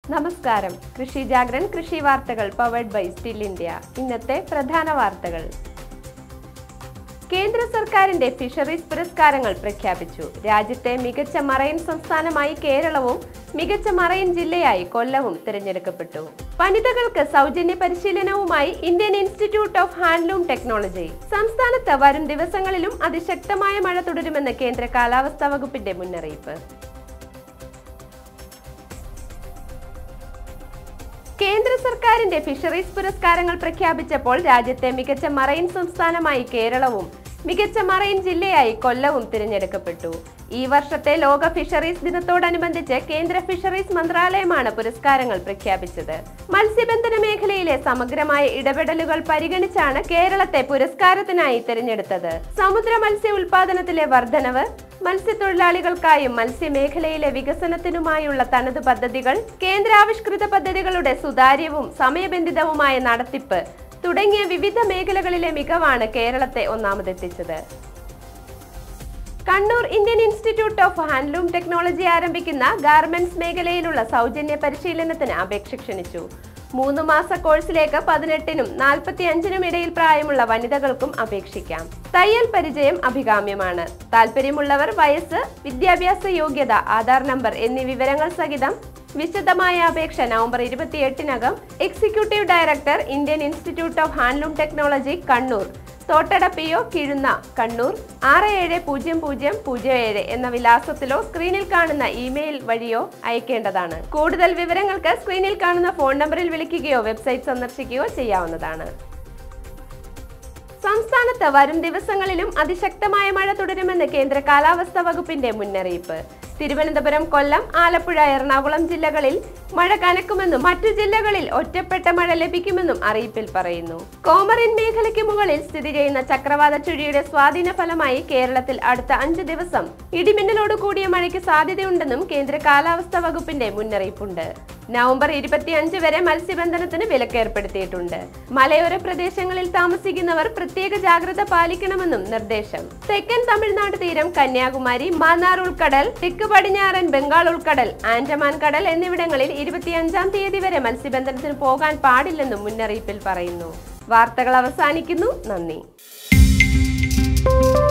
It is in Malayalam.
നമസ്കാരം കൃഷി ജാഗ്രൻ കൃഷി വാർത്തകൾ പവേഡ് ബൈ സ്റ്റിൽ ഇന്ത്യ ഇന്നത്തെ പ്രധാന വാർത്തകൾ കേന്ദ്ര സർക്കാരിന്റെ ഫിഷറീസ് പുരസ്കാരങ്ങൾ പ്രഖ്യാപിച്ചു രാജ്യത്തെ മികച്ച മറൈൻ സംസ്ഥാനമായി കേരളവും മികച്ച മറൈൻ ജില്ലയായി കൊല്ലവും തിരഞ്ഞെടുക്കപ്പെട്ടു വനിതകൾക്ക് സൗജന്യ പരിശീലനവുമായി Indian Institute of Handloom Technology സംസ്ഥാനത്ത് വരും ദിവസങ്ങളിലും അതിശക്തമായ മഴ തുടരുമെന്ന് കേന്ദ്ര കാലാവസ്ഥാ വകുപ്പിന്റെ മുന്നറിയിപ്പ് കേന്ദ്ര സർക്കാരിന്റെ ഫിഷറീസ് പുരസ്കാരങ്ങൾ പ്രഖ്യാപിച്ചപ്പോൾ രാജ്യത്തെ മികച്ച മറൈൻ സംസ്ഥാനമായി കേരളവും മികച്ച മറൈൻ ജില്ലയായി കൊല്ലവും തിരഞ്ഞെടുക്കപ്പെട്ടു ഈ വർഷത്തെ ലോക ഫിഷറീസ് ദിനത്തോടനുബന്ധിച്ച് കേന്ദ്ര ഫിഷറീസ് മന്ത്രാലയമാണ് പുരസ്കാരങ്ങൾ പ്രഖ്യാപിച്ചത് മത്സ്യബന്ധന മേഖലയിലെ സമഗ്രമായ ഇടപെടലുകൾ പരിഗണിച്ചാണ് കേരളത്തെ പുരസ്കാരത്തിനായി തിരഞ്ഞെടുത്തത് സമുദ്ര മത്സ്യ ഉൽപാദനത്തിലെ വർധനവ് മത്സ്യത്തൊഴിലാളികൾക്കായും മത്സ്യമേഖലയിലെ വികസനത്തിനുമായുള്ള തനത് പദ്ധതികൾ കേന്ദ്രാവിഷ്കൃത പദ്ധതികളുടെ സുതാര്യവും സമയബന്ധിതവുമായ നടത്തിപ്പ് തുടങ്ങിയ വിവിധ മേഖലകളിലെ മികവാണ് കേരളത്തെ ഒന്നാമതെത്തിച്ചത് Kannur Indian Institute of Handloom Technology ആരംഭിക്കുന്ന ഗാർമെന്റ്സ് മേഖലയിലുള്ള സൗജന്യ പരിശീലനത്തിന് അപേക്ഷ ക്ഷണിച്ചു മൂന്ന് മാസ കോഴ്സിലേക്ക് പതിനെട്ടിനും നാൽപ്പത്തി അഞ്ചിനും ഇടയിൽ പ്രായമുള്ള വനിതകൾക്കും അപേക്ഷിക്കാം തയ്യൽ പരിചയം അഭികാമ്യമാണ് താല്പര്യമുള്ളവർ വയസ്സ് വിദ്യാഭ്യാസ യോഗ്യത ആധാർ നമ്പർ എന്നീ വിവരങ്ങൾ സഹിതം വിശദമായ അപേക്ഷ നവംബർ ഇരുപത്തിയെട്ടിനകം executive director Indian Institute of Handloom Technology Kannur Thottada P O Kizhunna Kannur ആറ് ഏഴ് പൂജ്യം പൂജ്യം പൂജ്യം ഏഴ് എന്ന വിലാസത്തിലോ സ്ക്രീനിൽ കാണുന്ന ഇമെയിൽ വഴിയോ അയക്കേണ്ടതാണ് കൂടുതൽ വിവരങ്ങൾക്ക് സ്ക്രീനിൽ കാണുന്ന ഫോൺ നമ്പറിൽ വിളിക്കുകയോ വെബ്സൈറ്റ് സന്ദർശിക്കുകയോ ചെയ്യാവുന്നതാണ് സംസ്ഥാനത്ത് വരും ദിവസങ്ങളിലും അതിശക്തമായ മഴ തുടരുമെന്ന് കേന്ദ്ര കാലാവസ്ഥാ വകുപ്പിന്റെ മുന്നറിയിപ്പ് തിരുവനന്തപുരം കൊല്ലം ആലപ്പുഴ എറണാകുളം ജില്ലകളിൽ മഴ കനക്കുമെന്നും മറ്റു ജില്ലകളിൽ ഒറ്റപ്പെട്ട മഴ ലഭിക്കുമെന്നും അറിയിപ്പിൽ പറയുന്നു കോമറിൻ മേഖലയ്ക്ക് മുകളിൽ സ്ഥിതി ചെയ്യുന്ന ചക്രവാത ചുഴിയുടെ സ്വാധീന ഫലമായി കേരളത്തിൽ അടുത്ത അഞ്ച് ദിവസം ഇടിമിന്നലോട് കൂടിയ മഴയ്ക്ക് സാധ്യതയുണ്ടെന്നും കേന്ദ്ര കാലാവസ്ഥാ വകുപ്പിന്റെ മുന്നറിയിപ്പുണ്ട് നവംബർ ഇരുപത്തിയഞ്ച് വരെ മത്സ്യബന്ധനത്തിന് വിലക്കേർപ്പെടുത്തിയിട്ടുണ്ട് മലയോര പ്രദേശങ്ങളിൽ താമസിക്കുന്നവർ പ്രത്യേക ജാഗ്രത പാലിക്കണമെന്നും നിർദ്ദേശം തെക്കൻ തമിഴ്നാട് തീരം കന്യാകുമാരി മാന്നാർ ഉൾക്കടൽ തെക്ക് പടിഞ്ഞാറൻ ബംഗാൾ ഉൾക്കടൽ ആൻഡമാൻ കടൽ എന്നിവിടങ്ങളിൽ ഇരുപത്തിയഞ്ചാം തീയതി വരെ മത്സ്യബന്ധനത്തിന് പോകാൻ പാടില്ലെന്നും മുന്നറിയിപ്പിൽ പറയുന്നു വാർത്തകൾ അവസാനിക്കുന്നു നന്ദി